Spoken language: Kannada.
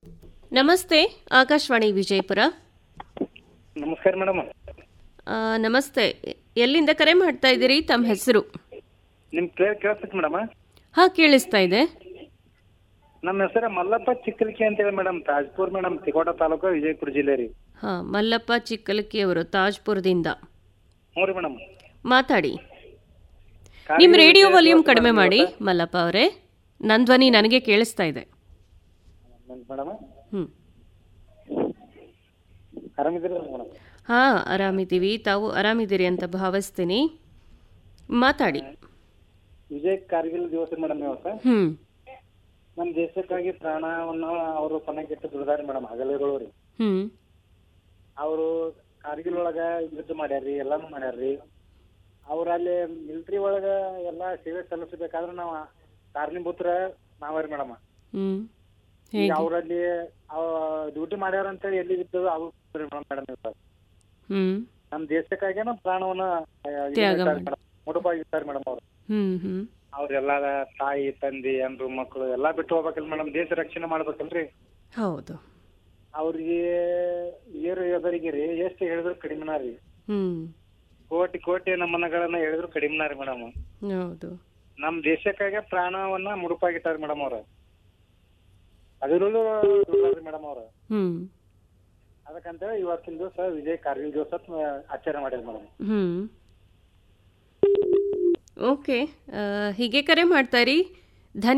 ನಮಸ್ತೆ ಆಕಾಶವಾಣಿ ವಿಜಯಪುರ ನಮಸ್ಕಾರ ಮೇಡಮ್ ಆ, ನಮಸ್ತೆ ಎಲ್ಲಿಂದ ಕರೆ ಮಾಡ್ತಾ ಇದ್ದೀರಿ ತಮ್ಮ ಹೆಸರು ನಿಮ್ ಕೇಳಿ ಕೇಳಿಸ್ತೈತಿ ಮೇಡಮ್ ಹಾ ಕೇಳಿಸ್ತಾ ಇದೆ ನಮ್ಮ ಹೆಸರು ಮಲ್ಲಪ್ಪ ಚಿಕ್ಕಲಿಕೆ ಅಂತೇಳಿ ಮೇಡಮ್ ತಾಜ್ಪುರ್ ಮೇಡಮ್ ತಿಕೋಟ ತಾಲೂಕು ವಿಜಯಪುರ ಜಿಲ್ಲೆ ರೀ ಹಾ ಮಲ್ಲಪ್ಪ ಚಿಕ್ಕಲಕಿಯವರು ತಾಜ್ಪುರದಿಂದ ಹ್ಞೂ ರೀ ಮೇಡಮ್ ಮಾತಾಡಿ ನಿಮ್ಮ ರೇಡಿಯೋ ವಾಲ್ಯೂಮ್ ಕಡಿಮೆ ಮಾಡಿ ಮಲ್ಲಪ್ಪ ಅವರೇ ನನ್ನ ಧ್ವನಿ ನನಗೆ ಕೇಳಿಸ್ತಾ ಇದೆ ಮೇಡಮ್ ಹ್ಞೂ ಆರಾಮಿದ್ದೀರಿ ಮೇಡಮ್ ಹಾ ಆರಾಮಿದ್ದೀವಿ ತಾವು ಆರಾಮಿದ್ದೀರಿ ಅಂತ ಭಾವಿಸ್ತೀನಿ ಮಾತಾಡಿ ವಿಜಯ್ ಕಾರ್ಗಿಲ್ ದಿವಸ ಮೇಡಮ್ ಇವತ್ತು ಹ್ಞೂ ನಮ್ಮ ದೇಶಕ್ಕಾಗಿ ಪ್ರಾಣವನ್ನು ಅವರು ಪಣಕ್ಕಿಟ್ಟು ದುಡ್ದಾರಿ ಮೇಡಮ್ ಹಗಲಿರೋಳು ರೀ ಹ್ಞೂ ಅವರು ಕಾರ್ಗಿಲ್ ಒಳಗ ಯುದ್ಧ ಮಾಡ್ಯಾರ್ರಿ ಎಲ್ಲಾನು ಮಾಡ್ಯಾರ್ರಿ ಅವ್ರ ಅಲ್ಲಿ ಮಿಲಿಟರಿ ಒಳಗ ಎಲ್ಲಾ ಸೇವೆ ಸಲ್ಲಿಸಬೇಕಾದ್ರೆ ನಾವು ಕಾರಣೀಭೂತರ ನಾವರಿ ಮೇಡಮ್ ಹ್ಞೂ ಈಗ ಹೇಗೆ ಅವ್ರಲ್ಲಿ ಡ್ಯೂಟಿ ಮಾಡ್ಯಾರ ಅಂತೇಳಿ ಎಲ್ಲಿ ಬಿದ್ದದು ಅದು ಮೇಡಮ್ ಹ್ಞೂ ನಮ್ಮ ದೇಶಕ್ಕಾಗಿ ನಮ್ಮ ಪ್ರಾಣವನ್ನ ಆ, ಇದು ತ್ಯಾಗ ಮಾಡ್ತಾರೆ ಮಾಡಿ. ಮೇಡಮ್ ಮುಡುಪಾಗಿರ್ತಾರೆ ಮೇಡಮ್ ಅವ್ರು ಹ್ಞೂ ಹ್ಞೂ ಅವ್ರೆಲ್ಲ ತಾಯಿ ತಂದೆ ಹೆಣ್ರು ಮಕ್ಕಳು ಎಲ್ಲಾ ಬಿಟ್ಟು ಹೋಗ್ಬೇಕಲ್ಲ ಮೇಡಮ್ ದೇಶ ರಕ್ಷಣೆ ಮಾಡ್ಬೇಕಲ್ರಿ ಹೌದು ಅವ್ರಿಗೆ ಏರು ಯೋಧರಿಗೆ ರೀ ಎಷ್ಟು ಹೇಳಿದ್ರು ಕಡಿಮೆನ ರೀ ಹ್ಞೂ ಕೋಟಿ ಕೋಟಿ ನಮನಗಳನ್ನ ಹೇಳಿದ್ರು ಕಡಿಮೆನ ರೀ ಮೇಡಮ್ ಹೌದು ನಮ್ ದೇಶಕ್ಕಾಗಿ ಪ್ರಾಣವನ್ನ ಮುಡುಪಾಗಿಟ್ಟಾರ ಮೇಡಮ್ ಅವ್ರ ಅದರಲ್ಲೂ ಮೇಡಮ್ ಅವ್ರ ಹ್ಞೂ ಅದಕ್ಕಂತೇಳಿ ಇವತ್ತಿನ ದಿವಸ ವಿಜಯ್ ಕಾರ್ಗಿಲ್ ದಿವಸ ಆಚರಣೆ ಮಾಡಿದ್ರು ಮೇಡಮ್ ಹ್ಞೂ ಓಕೆ ಹೀಗೆ ಕರೆ ಮಾಡ್ತಾರಿ ಧನ್ಯ